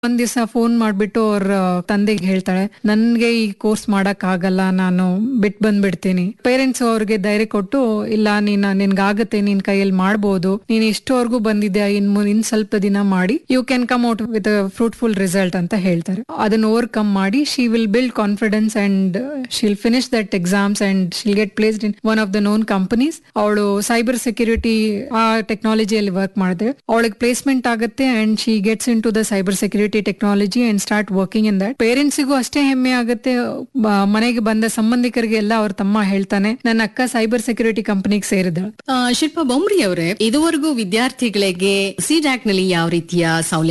ಒಂದ್ ದಿವಸ ಫೋನ್ ಮಾಡ್ಬಿಟ್ಟು ಅವ್ರ ತಂದೆಗೆ ಹೇಳ್ತಾಳೆ ನನ್ಗೆ ಈ ಕೋರ್ಸ್ ಮಾಡಕ್ ಆಗಲ್ಲ ನಾನು ಬಿಟ್ ಬಂದ್ಬಿಡ್ತೀನಿ ಪೇರೆಂಟ್ಸ್ ಅವ್ರಿಗೆ ಧೈರ್ಯ ಕೊಟ್ಟು ಇಲ್ಲ ನೀನ್ ನಿನ್ಗಾಗತ್ತೆ ನಿನ್ ಕೈಯಲ್ಲಿ ಮಾಡ್ಬೋದು ನೀನ್ ಇಷ್ಟವರೆಗೂ ಬಂದಿದ್ಯಾ ಇನ್ ಮು- ಇನ್ ಸ್ವಲ್ಪ ದಿನ ಮಾಡಿ you can come out with fruitful result ಅಂತ ಹೇಳ್ತಾರೆ ಅದನ್ನ ಓವರ್ಕಮ್ ಮಾಡಿ she will build confidence and she'll finish that exams and she'll get placed in one of the known companies ಅವಳು ಸೈಬರ್ ಸೆಕ್ಯೂರಿಟಿ ಆ ಟೆಕ್ನಾಲಜಿಯಲ್ಲಿ ವರ್ಕ್ ಮಾಡಿದ್ರೆ ಅವಳಿಗೆ ಪ್ಲೇಸ್ಮೆಂಟ್ ಆಗುತ್ತೆ and she gets into the cyber security technology and start working in that ಪೇರೆಂಟ್ಸಿಗೂ ಅಷ್ಟೇ ಹೆಮ್ಮೆ ಆಗುತ್ತೆ ಬ- ಮನೆಗೆ ಬಂದ ಸಂಬಂಧಿಕರಿಗೆ ಎಲ್ಲ ಅವ್ರ ತಮ್ಮ ಹೇಳ್ತಾನೆ ನನ್ನ ಅಕ್ಕ ಸೈಬರ್ ಸೆಕ್ಯೂರಿಟಿ ಕಂಪನಿಗೆ ಸೇರಿದಳು ಆ, ಶಿಲ್ಪಾ ಬೊಮ್ರಿ ಅವರೇ ಇದುವರೆಗೂ ವಿದ್ಯಾರ್ಥಿಗಳಿಗೆ ಸಿಡ್ಯಾಕ್ ನಲ್ಲಿ ಯಾವ ರೀತಿಯ ಸೌಲಭ್ಯ